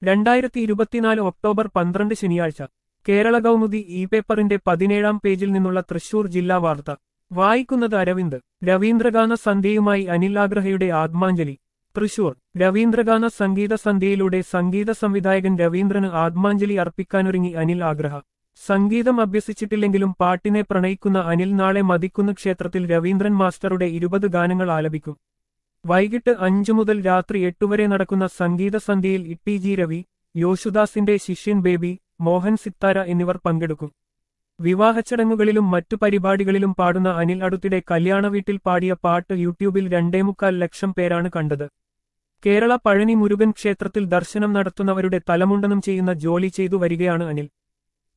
രണ്ടായിരത്തി ഇരുപത്തിനാല് ഒക്ടോബർ പന്ത്രണ്ട് ശനിയാഴ്ച കേരള കൗമുദി ഇ പേപ്പറിന്റെ പതിനേഴാം പേജിൽ നിന്നുള്ള തൃശൂർ ജില്ലാ വാർത്ത വായിക്കുന്നത് അരവിന്ദ് രവീന്ദ്രഗാന സന്ധ്യയുമായി അനിൽ ആഗ്രഹയുടെ ആത്മാഞ്ജലി തൃശൂർ രവീന്ദ്രഗാന സംഗീത സന്ധ്യയിലൂടെ സംഗീത സംവിധായകൻ രവീന്ദ്രന് ആത്മാഞ്ജലി അർപ്പിക്കാനൊരുങ്ങി അനിൽ ആഗ്രഹ സംഗീതം അഭ്യസിച്ചിട്ടില്ലെങ്കിലും പാട്ടിനെ പ്രണയിക്കുന്ന അനിൽ നാളെ മതിക്കുന്ന് ക്ഷേത്രത്തിൽ രവീന്ദ്രൻ മാസ്റ്ററുടെ ഇരുപത് ഗാനങ്ങൾ ആലപിക്കും വൈകിട്ട് അഞ്ചു മുതൽ രാത്രി എട്ടുവരെ നടക്കുന്ന സംഗീത സന്ധ്യയിൽ ഇട്ടി ജി രവി യോശുദാസിന്റെ ശിഷ്യൻ ബേബി മോഹൻ സിത്താര എന്നിവർ പങ്കെടുക്കും വിവാഹച്ചടങ്ങുകളിലും മറ്റു പരിപാടികളിലും പാടുന്ന അനിൽ അടുത്തിടെ കല്യാണ വീട്ടിൽ പാടിയ പാട്ട് യൂട്യൂബിൽ രണ്ടേമുക്കാൽ ലക്ഷം പേരാണ് കണ്ടത് കേരള പഴനി മുരുകൻ ക്ഷേത്രത്തിൽ ദർശനം നടത്തുന്നവരുടെ തലമുണ്ടനം ചെയ്യുന്ന ജോലി ചെയ്തു വരികയാണ് അനിൽ